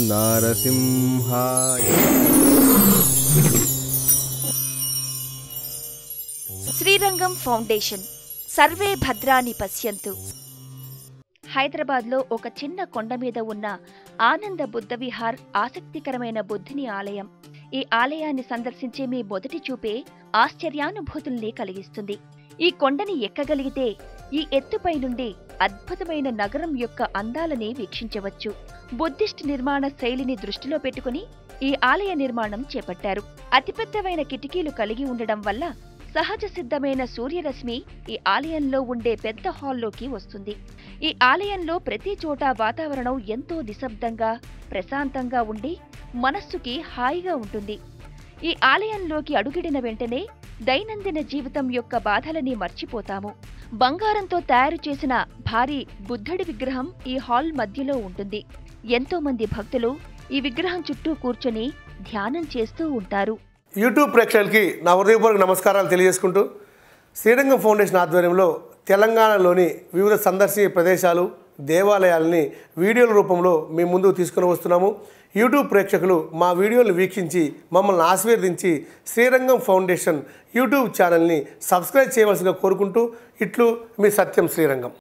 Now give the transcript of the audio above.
నారసింహాయ Srirangam foundation సర్వే భద్రాని పశ్యంతు హైదరాబాద్లో ఒక చిన్న కొండ మీద ఉన్న ఆనంద బుద్ధ విహార్ ఆసక్తికరమైన బుద్ధుని ఆలయం ఈ ఆలయాన్ని సందర్శించే మీ మొదటి చూపే ఆశ్చర్యానుభూతుల్ని కలిగిస్తుంది ఈ కొండని ఎక్కగలిగితే ఈ ఎత్తుపై నుండి అద్భుతమైన నగరం యొక్క అందాలని వీక్షించవచ్చు బుద్ధిస్ట్ నిర్మాణ శైలిని దృష్టిలో పెట్టుకుని ఈ ఆలయ నిర్మాణం చేపట్టారు అతిపెద్దవైన కిటికీలు కలిగి ఉండడం వల్ల సహజ సిద్ధమైన సూర్యరశ్మి ఈ ఆలయంలో ఉండే పెద్ద హాల్లోకి వస్తుంది ఈ ఆలయంలో ప్రతి చోట వాతావరణం ఎంతో నిశ్శబ్దంగా ప్రశాంతంగా ఉండి మనస్సుకి హాయిగా ఉంటుంది ఈ ఆలయంలోకి అడుగిడిన వెంటనే దైనందిన జీవితం యొక్క బాధలని మర్చిపోతాము బంగారంతో తయారు చేసిన భారీ బుద్ధుడి విగ్రహం ఈ హాల్ మధ్యలో ఉంటుంది ఎంతో మంది భక్తులు ఈ విగ్రహం చుట్టూ కూర్చొని ధ్యానం చేస్తూ ఉంటారు యూట్యూబ్ ప్రేక్షకులకి నా హృదయపూర్వక నమస్కారాలు తెలియజేసుకుంటూ శ్రీరంగం ఫౌండేషన్ ఆధ్వర్యంలో తెలంగాణలోని వివిధ సందర్శనీయ ప్రదేశాలు దేవాలయాలని వీడియోల రూపంలో మీ ముందుకు తీసుకుని వస్తున్నాము యూట్యూబ్ ప్రేక్షకులు మా వీడియోలను వీక్షించి మమ్మల్ని ఆశీర్వదించి శ్రీరంగం ఫౌండేషన్ యూట్యూబ్ ఛానల్ని సబ్స్క్రైబ్ చేయవలసిందిగా కోరుకుంటూ ఇట్లు మీ సత్యం శ్రీరంగం